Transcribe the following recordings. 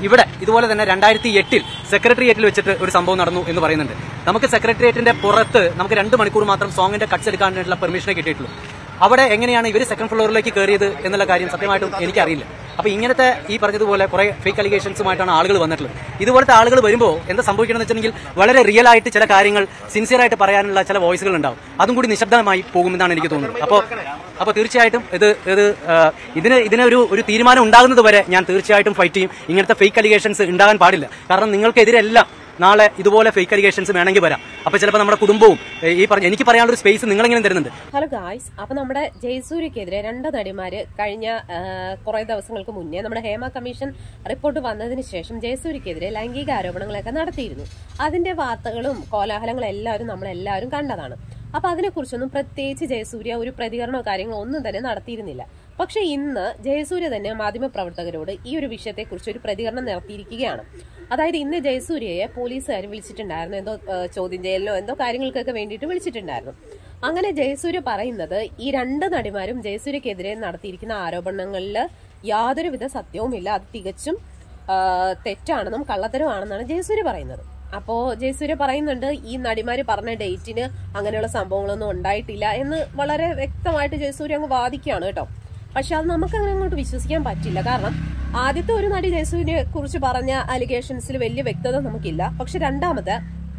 ഇവിടെ ഇതുപോലെ തന്നെ രണ്ടായിരത്തി എട്ടിൽ സെക്രട്ടേറിയറ്റിൽ വെച്ചിട്ട് ഒരു സംഭവം നടന്നു എന്ന് പറയുന്നുണ്ട് നമുക്ക് സെക്രട്ടേറിയറ്റിന്റെ പുറത്ത് നമുക്ക് രണ്ട് മണിക്കൂർ മാത്രം സോങ്ങിന്റെ കട്ട്സ് എടുക്കാനുള്ള പെർമിഷനെ കിട്ടിയിട്ടുള്ളൂ അവിടെ എങ്ങനെയാണ് ഇവർ സെക്കൻഡ് ഫ്ലോറിലേക്ക് കയറിയത് എന്നുള്ള കാര്യം സത്യമായിട്ടും എനിക്കറിയില്ല അപ്പൊ ഇങ്ങനത്തെ ഈ പറഞ്ഞതുപോലെ കുറെ ഫേക്ക് അലിഗേഷൻസുമായിട്ടാണ് ആളുകൾ വന്നിട്ടുള്ളത് ഇതുപോലത്തെ ആളുകൾ വരുമ്പോൾ എന്താ സംഭവിക്കണമെന്ന് വെച്ചിട്ടുണ്ടെങ്കിൽ വളരെ റിയൽ ആയിട്ട് ചില കാര്യങ്ങൾ സിൻസിയർ ആയിട്ട് പറയാനുള്ള ചില വോയിസുകൾ ഉണ്ടാവും അതും കൂടി നിശബ്ദമായി പോകുമെന്നാണ് എനിക്ക് തോന്നുന്നത് അപ്പോൾ അപ്പോൾ തീർച്ചയായിട്ടും ഇത് ഇത് ആ, ഇതിന് ഇതിന് ഒരു ഒരു തീരുമാനം ഉണ്ടാകുന്നത് വരെ ഞാൻ തീർച്ചയായിട്ടും ഫൈറ്റ് ചെയ്യും ഇങ്ങനത്തെ ഫേക്ക് അലിഗേഷൻസ് ഉണ്ടാകാൻ പാടില്ല കാരണം നിങ്ങൾക്കെതിരെല്ലാം നാളെ ഇതുപോലെ ഫേക്ക് അലിഗേഷൻസ് വേണമെങ്കിൽ വരാം അപ്പൊ ചിലപ്പോൾ നമ്മുടെ കുടുംബവും ഏ, ഈ പറഞ്ഞ എനിക്ക് പറയാനുള്ള ഒരു സ്പേസ് നിങ്ങളെങ്കിലും തരുന്നുണ്ട് ഹലോ ഗായ്സ് അപ്പൊ നമ്മുടെ ജയസൂര്യക്കെതിരെ രണ്ട് നടിമാര് കഴിഞ്ഞ കുറെ ദിവസങ്ങൾക്ക് മുന്നേ നമ്മുടെ ഹേമ കമ്മീഷൻ റിപ്പോർട്ട് വന്നതിന് ശേഷം ജയസൂര്യക്കെതിരെ ലൈംഗിക ആരോപണങ്ങളൊക്കെ നടത്തിയിരുന്നു അതിന്റെ വാർത്തകളും കോലാഹലങ്ങളും എല്ലാവരും നമ്മളെല്ലാവരും കണ്ടതാണ് അപ്പൊ അതിനെക്കുറിച്ചൊന്നും പ്രത്യേകിച്ച് ജയസൂര്യ ഒരു പ്രതികരണമോ കാര്യങ്ങളോ ഒന്നും തന്നെ നടത്തിയിരുന്നില്ല പക്ഷെ ഇന്ന് ജയസൂര്യ തന്നെ മാധ്യമപ്രവർത്തകരോട് ഈ ഒരു വിഷയത്തെക്കുറിച്ച് ഒരു പ്രതികരണം നടത്തിയിരിക്കുകയാണ് അതായത് ഇന്ന് ജയസൂര്യയെ പോലീസുകാർ വിളിച്ചിട്ടുണ്ടായിരുന്നു എന്തോ ഏഹ്, ചോദ്യം ചെയ്യലിനോ എന്തോ കാര്യങ്ങൾക്കൊക്കെ വേണ്ടിയിട്ട് വിളിച്ചിട്ടുണ്ടായിരുന്നു അങ്ങനെ ജയസൂര്യ പറയുന്നത് ഈ രണ്ട് നടിമാരും ജയസൂര്യക്കെതിരെ നടത്തിയിരിക്കുന്ന ആരോപണങ്ങളിൽ യാതൊരുവിധ സത്യവുമില്ല അത് തികച്ചും ആ, തെറ്റാണെന്നും കള്ളത്തരമാണെന്നാണ് ജയസൂര്യ പറയുന്നത് അപ്പോ ജയസൂര്യ പറയുന്നുണ്ട് ഈ നടിമാര് പറഞ്ഞ ഡേറ്റിന് അങ്ങനെയുള്ള സംഭവങ്ങളൊന്നും ഉണ്ടായിട്ടില്ല എന്ന് വളരെ വ്യക്തമായിട്ട് ജയസൂര്യ അങ്ങ് വാദിക്കുകയാണ് കേട്ടോ പക്ഷെ അത് നമുക്ക് അങ്ങനെ അങ്ങോട്ട് വിശ്വസിക്കാൻ പറ്റില്ല കാരണം ആദ്യത്തെ ഒരു നടി ജയസൂര്യനെ കുറിച്ച് പറഞ്ഞ അലിഗേഷൻസിൽ വലിയ വ്യക്തത നമുക്കില്ല പക്ഷെ രണ്ടാമത്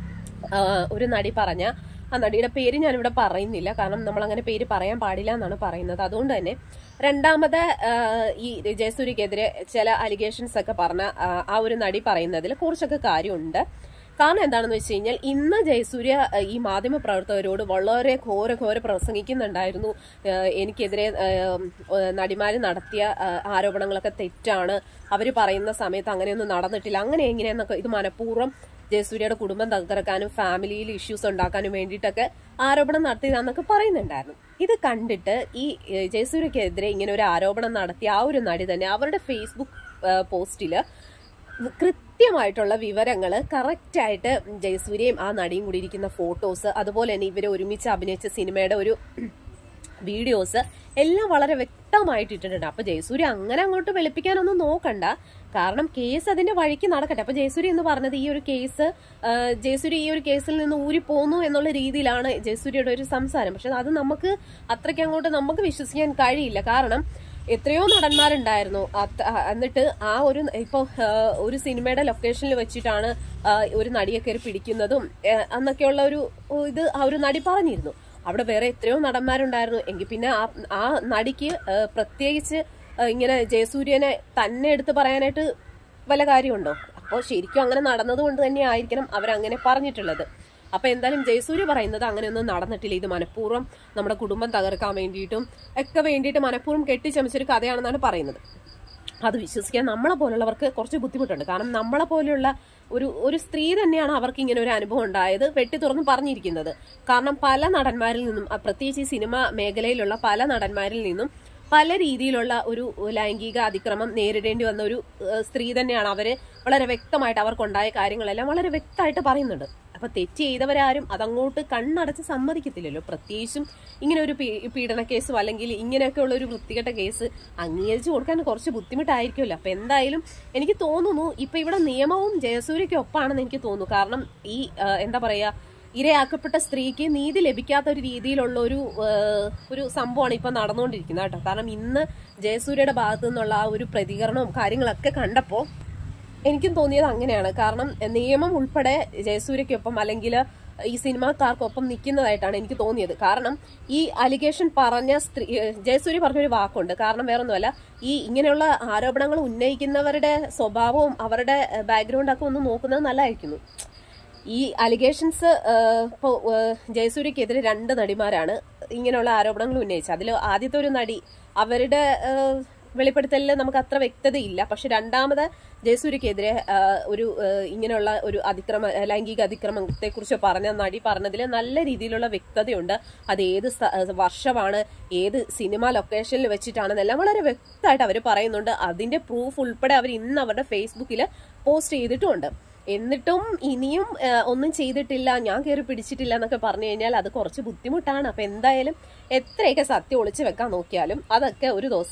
ആ, ഒരു നടി പറഞ്ഞ ആ നടിയുടെ പേര് ഞാനിവിടെ പറയുന്നില്ല കാരണം നമ്മൾ അങ്ങനെ പേര് പറയാൻ പാടില്ല എന്നാണ് പറയുന്നത് അതുകൊണ്ട് തന്നെ രണ്ടാമത് ആ, ഈ ജയസൂര്യക്കെതിരെ ചില അലിഗേഷൻസ് ഒക്കെ പറഞ്ഞ ആ, ആ ഒരു നടി പറയുന്നതിൽ കുറച്ചൊക്കെ കാര്യമുണ്ട് കാരണം എന്താണെന്ന് വെച്ച് കഴിഞ്ഞാൽ ഇന്ന് ജയസൂര്യ ആ, ഈ മാധ്യമ പ്രവർത്തകരോട് വളരെ ഘോര ഘോര പ്രസംഗിക്കുന്നുണ്ടായിരുന്നു ആ, എനിക്കെതിരെ നടിമാര് നടത്തിയ ആ, ആരോപണങ്ങളൊക്കെ തെറ്റാണ് അവര് പറയുന്ന സമയത്ത് അങ്ങനെയൊന്നും നടന്നിട്ടില്ല അങ്ങനെ എങ്ങനെയെന്നൊക്കെ ഇത് മനഃപൂർവ്വം ജയസൂര്യയുടെ കുടുംബം തകർക്കാനും ഫാമിലിയിൽ ഇഷ്യൂസ് ഉണ്ടാക്കാനും വേണ്ടിയിട്ടൊക്കെ ആരോപണം നടത്തിയതാന്നൊക്കെ പറയുന്നുണ്ടായിരുന്നു ഇത് കണ്ടിട്ട് ഈ ഏഹ്, ജയസൂര്യക്കെതിരെ ഇങ്ങനെ ഒരു ആരോപണം നടത്തിയ ആ ഒരു നടി തന്നെ അവരുടെ ഫേസ്ബുക്ക് ഏഹ്, പോസ്റ്റില് കൃത്യമായിട്ടുള്ള വിവരങ്ങൾ കറക്റ്റായിട്ട് ജയസൂര്യയും ആ നടിയും കൂടി ഇരിക്കുന്ന ഫോട്ടോസ് അതുപോലെ തന്നെ ഇവരെ ഒരുമിച്ച് അഭിനയിച്ച സിനിമയുടെ ഒരു വീഡിയോസ് എല്ലാം വളരെ വ്യക്തമായിട്ട് ഇട്ടിട്ടുണ്ട് അപ്പൊ ജയസൂര്യ അങ്ങനെ അങ്ങോട്ട് വെളുപ്പിക്കാനൊന്നും നോക്കണ്ട കാരണം കേസ് അതിന്റെ വഴിക്ക് നടക്കട്ടെ അപ്പൊ ജയസൂര്യ എന്ന് പറഞ്ഞത് ഈ ഒരു കേസ് ആ, ജയസൂര്യ ഈ ഒരു കേസിൽ നിന്ന് ഊരി പോന്നു എന്നുള്ള രീതിയിലാണ് ജയസൂര്യയുടെ ഒരു സംസാരം പക്ഷെ അത് നമുക്ക് അത്രയ്ക്ക് അങ്ങോട്ട് നമുക്ക് വിശ്വസിക്കാൻ കഴിയില്ല കാരണം എത്രയോ നടന്മാരുണ്ടായിരുന്നു അത്- ആ, എന്നിട്ട് ആ ഒരു ഇപ്പൊ ആ, ഒരു സിനിമയുടെ ലൊക്കേഷനിൽ വെച്ചിട്ടാണ് ആ, ഒരു നടിയെ കയറി പിടിക്കുന്നതും ഏ, എന്നൊക്കെയുള്ള ഒരു ഇത് ആ ഒരു നടി പറഞ്ഞിരുന്നു അവിടെ വേറെ എത്രയോ നടന്മാരുണ്ടായിരുന്നു എങ്കിൽ പിന്നെ ആ ആ നടിക്ക് ആ, പ്രത്യേകിച്ച് ആ, ഇങ്ങനെ ജയസൂര്യനെ തന്നെ എടുത്ത് പറയാനായിട്ട് വല്ല കാര്യമുണ്ടോ അപ്പോൾ ശരിക്കും അങ്ങനെ നടന്നതുകൊണ്ട് തന്നെ ആയിരിക്കണം അവരങ്ങനെ പറഞ്ഞിട്ടുള്ളത് അപ്പൊ എന്തായാലും ജയസൂര്യ പറയുന്നത് അങ്ങനെയൊന്നും നടന്നിട്ടില്ല ഇത് മനഃപൂർവ്വം നമ്മുടെ കുടുംബം തകർക്കാൻ വേണ്ടിയിട്ടും ഒക്കെ വേണ്ടിയിട്ട് മനഃപൂർവ്വം കെട്ടിച്ചമച്ചൊരു കഥയാണെന്നാണ് പറയുന്നത് അത് വിശ്വസിക്കാൻ നമ്മളെ പോലുള്ളവർക്ക് കുറച്ച് ബുദ്ധിമുട്ടുണ്ട് കാരണം നമ്മളെ പോലെയുള്ള ഒരു ഒരു സ്ത്രീ തന്നെയാണ് അവർക്ക് ഇങ്ങനെ ഒരു അനുഭവം ഉണ്ടായത് വെട്ടി തുറന്ന് പറഞ്ഞിരിക്കുന്നത് കാരണം പല നടന്മാരിൽ നിന്നും അഹ് പ്രത്യേകിച്ച് ഈ സിനിമ മേഖലയിലുള്ള പല നടന്മാരിൽ നിന്നും പല രീതിയിലുള്ള ഒരു ലൈംഗിക അതിക്രമം നേരിടേണ്ടി വന്ന ഒരു ഏഹ്, സ്ത്രീ തന്നെയാണ് അവര് വളരെ വ്യക്തമായിട്ട് അവർക്കുണ്ടായ കാര്യങ്ങളെല്ലാം വളരെ വ്യക്തമായിട്ട് പറയുന്നുണ്ട് അപ്പൊ തെറ്റ് ചെയ്തവരാരും അതങ്ങോട്ട് കണ്ണടച്ച് സമ്മതിക്കത്തില്ലല്ലോ പ്രത്യേകിച്ചും ഇങ്ങനെ ഒരു പീ- പീഡന കേസോ അല്ലെങ്കിൽ ഇങ്ങനെയൊക്കെയുള്ള ഒരു വൃത്തികെട്ട കേസ് അംഗീകരിച്ചു കൊടുക്കാൻ കുറച്ച് ബുദ്ധിമുട്ടായിരിക്കുമല്ലോ അപ്പൊ എന്തായാലും എനിക്ക് തോന്നുന്നു ഇപ്പൊ ഇവിടെ നിയമവും ജയസൂര്യയ്ക്ക് ഒപ്പാണെന്ന് എനിക്ക് തോന്നുന്നു കാരണം ഈ ആ, എന്താ പറയാ ഇരയാക്കപ്പെട്ട സ്ത്രീക്ക് നീതി ലഭിക്കാത്ത ഒരു രീതിയിലുള്ള ഒരു ആ, ഒരു സംഭവമാണ് ഇപ്പൊ നടന്നുകൊണ്ടിരിക്കുന്നത് കേട്ടോ കാരണം ഇന്ന് ജയസൂര്യയുടെ ഭാഗത്തു നിന്നുള്ള ആ ഒരു പ്രതികരണവും കാര്യങ്ങളൊക്കെ കണ്ടപ്പോൾ എനിക്കും തോന്നിയത് അങ്ങനെയാണ് കാരണം നിയമം ഉൾപ്പെടെ ജയസൂര്യക്കൊപ്പം അല്ലെങ്കിൽ ഈ സിനിമാക്കാർക്കൊപ്പം നിൽക്കുന്നതായിട്ടാണ് എനിക്ക് തോന്നിയത് കാരണം ഈ അലിഗേഷൻ പറഞ്ഞ സ്ത്രീ ജയസൂര്യ പറഞ്ഞൊരു വാക്കുണ്ട് കാരണം വേറൊന്നുമല്ല ഈ ഇങ്ങനെയുള്ള ആരോപണങ്ങൾ ഉന്നയിക്കുന്നവരുടെ സ്വഭാവവും അവരുടെ ബാക്ക്ഗ്രൗണ്ട് ഒക്കെ ഒന്ന് നോക്കുന്നത് നല്ലതായിരിക്കുന്നു ഈ അലിഗേഷൻസ് ഇപ്പോൾ ജയസൂര്യക്കെതിരെ രണ്ട് നടിമാരാണ് ഇങ്ങനെയുള്ള ആരോപണങ്ങൾ ഉന്നയിച്ചത് അതിൽ ആദ്യത്തെ ഒരു നടി അവരുടെ ഏഹ്, വെളിപ്പെടുത്തലിൽ നമുക്ക് അത്ര വ്യക്തതയില്ല പക്ഷെ രണ്ടാമത് ജയസൂര്യക്കെതിരെ ഏഹ്, ഒരു ഏഹ്, ഇങ്ങനെയുള്ള ഒരു അതിക്രമ ഏഹ്, ലൈംഗിക അതിക്രമത്തെ കുറിച്ച് പറഞ്ഞ നടി പറഞ്ഞതിൽ നല്ല രീതിയിലുള്ള വ്യക്തതയുണ്ട് അത് ഏത് സ്ഥ- ഏഹ്, വർഷമാണ് ഏത് സിനിമ ലൊക്കേഷനിൽ വെച്ചിട്ടാണെന്നെല്ലാം വളരെ വ്യക്തമായിട്ട് അവർ പറയുന്നുണ്ട് അതിന്റെ പ്രൂഫ് ഉൾപ്പെടെ അവർ ഇന്ന് അവരുടെ ഫേസ്ബുക്കിൽ പോസ്റ്റ് ചെയ്തിട്ടുമുണ്ട് എന്നിട്ടും ഇനിയും ആ, ഒന്നും ചെയ്തിട്ടില്ല ഞാൻ കയറി പിടിച്ചിട്ടില്ല എന്നൊക്കെ പറഞ്ഞു കഴിഞ്ഞാൽ അത് കുറച്ച് ബുദ്ധിമുട്ടാണ് അപ്പൊ എന്തായാലും എത്രയൊക്കെ സത്യം ഒളിച്ചു വെക്കാൻ നോക്കിയാലും അതൊക്കെ ഒരു ദിവസം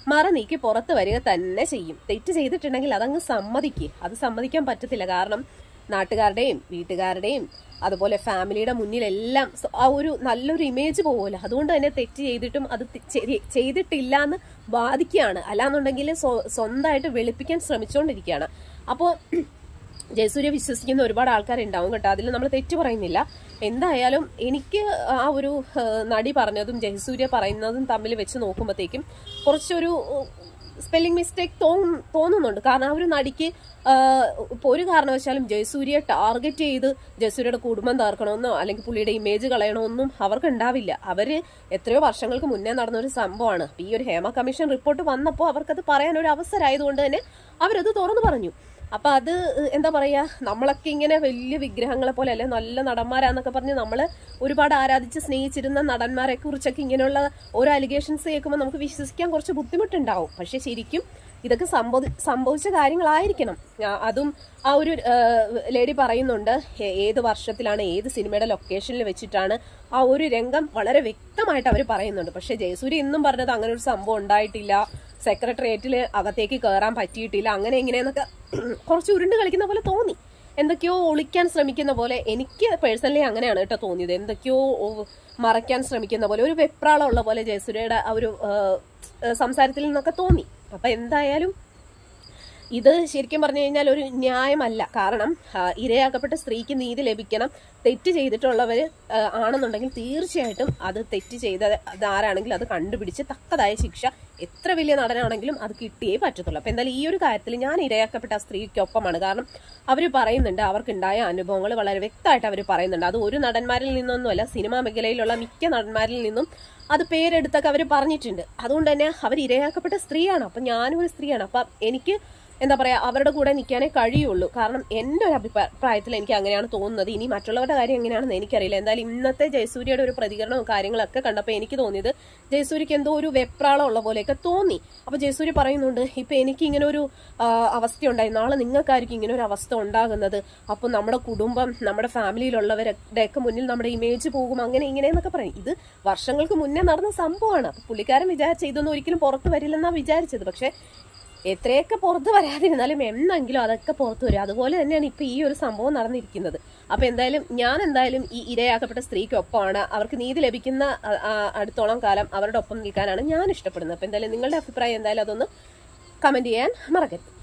മറ നീക്കി പുറത്ത് വരിക തന്നെ ചെയ്യും തെറ്റ് ചെയ്തിട്ടുണ്ടെങ്കിൽ അതങ്ങ് സമ്മതിക്കുക അത് സമ്മതിക്കാൻ പറ്റത്തില്ല കാരണം നാട്ടുകാരുടെയും വീട്ടുകാരുടെയും അതുപോലെ ഫാമിലിയുടെ മുന്നിലെല്ലാം സ- ആ ഒരു നല്ലൊരു ഇമേജ് പോകുമല്ലോ അതുകൊണ്ട് തന്നെ തെറ്റ് ചെയ്തിട്ടും അത് തി- ശരി- ചെയ്തിട്ടില്ല എന്ന് ബാധിക്കുകയാണ് അല്ലാന്നുണ്ടെങ്കിൽ സ്വ- സ്വന്തമായിട്ട് വെളുപ്പിക്കാൻ ശ്രമിച്ചുകൊണ്ടിരിക്കുകയാണ് അപ്പോൾ ജയസൂര്യ വിശ്വസിക്കുന്ന ഒരുപാട് ആൾക്കാരുണ്ടാവും കേട്ടോ അതിൽ നമ്മൾ തെറ്റ് പറയുന്നില്ല എന്തായാലും എനിക്ക് ആ ഒരു ആ, നടി പറഞ്ഞതും ജയസൂര്യ പറയുന്നതും തമ്മിൽ വെച്ച് നോക്കുമ്പോഴത്തേക്കും കുറച്ചൊരു സ്പെല്ലിംഗ് മിസ്റ്റേക്ക് തോന്നുന്നുണ്ട് കാരണം ആ ഒരു നടിക്ക് ആ, ഇപ്പൊ ഒരു കാരണവശാലും ജയസൂര്യയെ ടാർഗറ്റ് ചെയ്ത് ജയസൂര്യയുടെ കുടുംബം തകർക്കണമെന്നോ അല്ലെങ്കിൽ പുള്ളിയുടെ ഇമേജ് കളയണമെന്നും അവർക്ക് ഉണ്ടാവില്ല അവര് എത്രയോ വർഷങ്ങൾക്ക് മുന്നേ നടന്ന ഒരു സംഭവമാണ് അപ്പൊ ഈ ഒരു ഹേമ കമ്മീഷൻ റിപ്പോർട്ട് വന്നപ്പോൾ അവർക്കത് പറയാൻ ഒരു അവസരമായതുകൊണ്ട് തന്നെ അവരത് തുറന്നു പറഞ്ഞു അപ്പൊ അത് എന്താ പറയാ നമ്മളൊക്കെ ഇങ്ങനെ വലിയ വിഗ്രഹങ്ങളെ പോലെ അല്ലെ നല്ല നടന്മാരാന്നൊക്കെ പറഞ്ഞ് നമ്മൾ ഒരുപാട് ആരാധിച്ച് സ്നേഹിച്ചിരുന്ന നടന്മാരെ കുറിച്ചൊക്കെ ഇങ്ങനെയുള്ള ഓരോ അലിഗേഷൻസ് കേൾക്കുമ്പോൾ നമുക്ക് വിശ്വസിക്കാൻ കുറച്ച് ബുദ്ധിമുട്ടുണ്ടാവും പക്ഷെ ശരിക്കും ഇതൊക്കെ സംഭവി സംഭവിച്ച കാര്യങ്ങളായിരിക്കണം ആ, അതും ആ ഒരു ലേഡി പറയുന്നുണ്ട് ഏ- ഏത് വർഷത്തിലാണ് ഏത് സിനിമയുടെ ലൊക്കേഷനിൽ വെച്ചിട്ടാണ് ആ ഒരു രംഗം വളരെ വ്യക്തമായിട്ട് അവർ പറയുന്നുണ്ട് പക്ഷെ ജയസൂര്യ ഇന്നും പറഞ്ഞത് അങ്ങനെ ഒരു സംഭവം ഉണ്ടായിട്ടില്ല സെക്രട്ടേറിയറ്റിൽ അകത്തേക്ക് കയറാൻ പറ്റിയിട്ടില്ല അങ്ങനെ ഇങ്ങനെയെന്നൊക്കെ കുറച്ച് ഉരുണ്ട് കളിക്കുന്ന പോലെ തോന്നി എന്തൊക്കെയോ ഒളിക്കാൻ ശ്രമിക്കുന്ന പോലെ എനിക്ക് പേഴ്സണലി അങ്ങനെയാണ് കേട്ടോ തോന്നിയത് എന്തൊക്കെയോ ഓ- മറയ്ക്കാൻ ശ്രമിക്കുന്ന പോലെ ഒരു വെപ്രാളം ഉള്ള പോലെ ജയസൂര്യയുടെ ആ ഒരു ആ, ആ, സംസാരത്തിൽ നിന്നൊക്കെ തോന്നി അപ്പൊ എന്തായാലും ഇത് ശരിക്കും പറഞ്ഞു കഴിഞ്ഞാൽ ഒരു ന്യായമല്ല കാരണം ആ, ഇരയാക്കപ്പെട്ട സ്ത്രീക്ക് നീതി ലഭിക്കണം തെറ്റ് ചെയ്തിട്ടുള്ളവർ ആണെന്നുണ്ടെങ്കിൽ തീർച്ചയായിട്ടും അത് തെറ്റ് ചെയ്ത അത് ആരാണെങ്കിലും അത് കണ്ടുപിടിച്ച് തക്കതായ ശിക്ഷ എത്ര വലിയ നടനാണെങ്കിലും അത് കിട്ടിയേ പറ്റത്തുള്ളൂ അപ്പൊ എന്തായാലും ഈ ഒരു കാര്യത്തിൽ ഞാൻ ഇരയാക്കപ്പെട്ട ആ സ്ത്രീക്കൊപ്പമാണ് കാരണം അവർ പറയുന്നുണ്ട് അവർക്കുണ്ടായ അനുഭവങ്ങൾ വളരെ വ്യക്തമായിട്ട് അവർ പറയുന്നുണ്ട് അത് ഒരു നടന്മാരിൽ നിന്നൊന്നുമല്ല സിനിമാ മേഖലയിലുള്ള മിക്ക നടന്മാരിൽ നിന്നും അത് പേരെടുത്തൊക്കെ അവർ പറഞ്ഞിട്ടുണ്ട് അതുകൊണ്ട് തന്നെ അവർ ഇരയാക്കപ്പെട്ട സ്ത്രീയാണ് അപ്പൊ ഞാനും ഒരു സ്ത്രീയാണ് അപ്പൊ എനിക്ക് എന്താ പറയാ അവരുടെ കൂടെ നിൽക്കാനേ കഴിയുള്ളൂ കാരണം എൻ്റെ ഒരു അഭിപ്രായത്തിൽ എനിക്ക് അങ്ങനെയാണ് തോന്നുന്നത് ഇനി മറ്റുള്ളവരുടെ കാര്യം എങ്ങനെയാണെന്ന് എനിക്കറിയില്ല എന്തായാലും ഇന്നത്തെ ജയസൂര്യയുടെ ഒരു പ്രതികരണവും കാര്യങ്ങളൊക്കെ കണ്ടപ്പോൾ എനിക്ക് തോന്നിയത് ജയസൂര്യക്ക് എന്തോ ഒരു വെപ്രാളം ഉള്ള പോലെയൊക്കെ തോന്നി അപ്പൊ ജയസൂര്യ പറയുന്നുണ്ട് ഇപ്പൊ എനിക്ക് ഇങ്ങനെ ഒരു ആ, അവസ്ഥയുണ്ടായി നാളെ നിങ്ങൾക്കായിരിക്കും ഇങ്ങനെ ഒരു അവസ്ഥ ഉണ്ടാകുന്നത് അപ്പൊ നമ്മുടെ കുടുംബം നമ്മുടെ ഫാമിലിയിലുള്ളവരുടെ ഒക്കെ മുന്നിൽ നമ്മുടെ ഇമേജ് പോകും അങ്ങനെ ഇങ്ങനെ എന്നൊക്കെ പറയും ഇത് വർഷങ്ങൾക്ക് മുന്നേ നടന്ന സംഭവമാണ് അപ്പൊ പുള്ളിക്കാരൻ വിചാരിച്ച ഇതൊന്നും ഒരിക്കലും പുറത്ത് വരില്ലെന്നാ വിചാരിച്ചത് പക്ഷെ എത്രയൊക്കെ പുറത്ത് വരാതിരുന്നാലും എന്നെങ്കിലും അതൊക്കെ പുറത്ത് വരും അതുപോലെ തന്നെയാണ് ഇപ്പൊ ഈ ഒരു സംഭവം നടന്നിരിക്കുന്നത് അപ്പൊ എന്തായാലും ഞാൻ എന്തായാലും ഈ ഇരയാക്കപ്പെട്ട സ്ത്രീക്കൊപ്പമാണ് അവർക്ക് നീതി ലഭിക്കുന്ന ആ, ആ, അടുത്തോളം കാലം അവരുടെ ഒപ്പം നിൽക്കാനാണ് ഞാൻ ഇഷ്ടപ്പെടുന്നത് അപ്പൊ എന്തായാലും നിങ്ങളുടെ അഭിപ്രായം എന്തായാലും അതൊന്ന് കമന്റ് ചെയ്യാൻ മറക്കരുത്